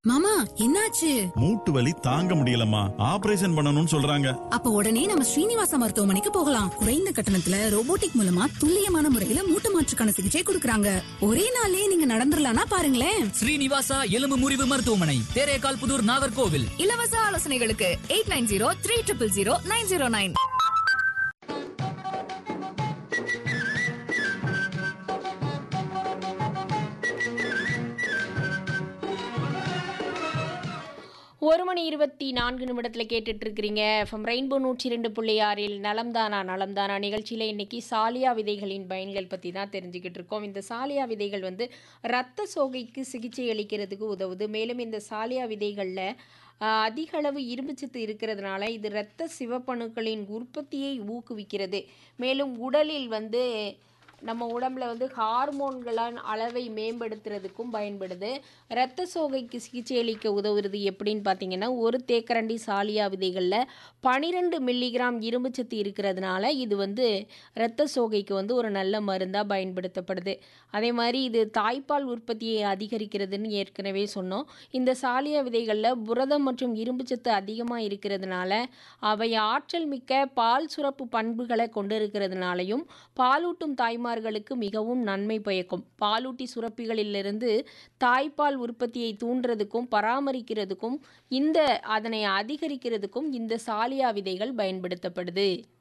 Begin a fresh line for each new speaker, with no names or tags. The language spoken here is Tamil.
மாமா என்னாச்சு
மூட்டு வலி தாங்க முடியலம்மா ஆபரேஷன் பண்ணணும்னு சொல்றாங்க
அப்ப உடனே நம்ம ஸ்ரீனிவாச மருத்துவமனைக்கு போகலாம் குறைந்த கட்டணத்துல ரோபோட்டிக் மூலமா துல்லியமான முறையில மூட்டு மாற்றுக்கான சிகிச்சை கொடுக்கறாங்க ஒரே நாளே நீங்க நடந்துடலாம்னா பாருங்களேன்
ஸ்ரீனிவாசா எலும்பு முறிவு மருத்துவமனை தேரேகால் புதூர் நாகர்கோவில்
இலவச ஆலோசனைகளுக்கு eight nine zero three triple zero nine zero nine
ஒரு மணி இருபத்தி நான்கு நிமிடத்தில் கேட்டுட்டு இருக்கிறீங்க ஃப்ரம் ரெயின்போ நூற்றி ரெண்டு புள்ளி ஆறில் நலம்தானா நலம்தானா நிகழ்ச்சியில் இன்னைக்கு சாலியா விதைகளின் பயன்கள் பற்றி தான் தெரிஞ்சுக்கிட்டு இருக்கோம் இந்த சாலியா விதைகள் வந்து இரத்த சோகைக்கு சிகிச்சை அளிக்கிறதுக்கு உதவுது மேலும் இந்த சாலியா விதைகளில் அதிக அளவு இரும்புச்சத்து இருக்கிறதுனால இது இரத்த சிவப்பணுக்களின் உற்பத்தியை ஊக்குவிக்கிறது மேலும் உடலில் வந்து நம்ம உடம்புல வந்து ஹார்மோன்களின் அளவை மேம்படுத்துறதுக்கும் பயன்படுது இரத்த சோகைக்கு சிகிச்சை அளிக்க உதவுறது எப்படின்னு பார்த்தீங்கன்னா ஒரு தேக்கரண்டி சாலியா விதைகளில் பனிரெண்டு மில்லிகிராம் இரும்புச்சத்து இருக்கிறதுனால இது வந்து இரத்த சோகைக்கு வந்து ஒரு நல்ல மருந்தாக பயன்படுத்தப்படுது அதே மாதிரி இது தாய்ப்பால் உற்பத்தியை அதிகரிக்கிறதுன்னு ஏற்கனவே சொன்னோம் இந்த சாலியா விதைகளில் புரதம் மற்றும் இரும்புச்சத்து அதிகமாக இருக்கிறதுனால அவை ஆற்றல் மிக்க பால் சுரப்பு பண்புகளை கொண்டிருக்கிறதுனாலையும் பாலூட்டும் தாய்மார்களுக்கு மிகவும் நன்மை பயக்கும் பாலூட்டி சுரப்பிகளிலிருந்து தாய்ப்பால் உற்பத்தியை தூண்டுறதுக்கும் பராமரிக்கிறதுக்கும் இந்த அதனை அதிகரிக்கிறதுக்கும் இந்த சாலியா விதைகள் பயன்படுத்தப்படுது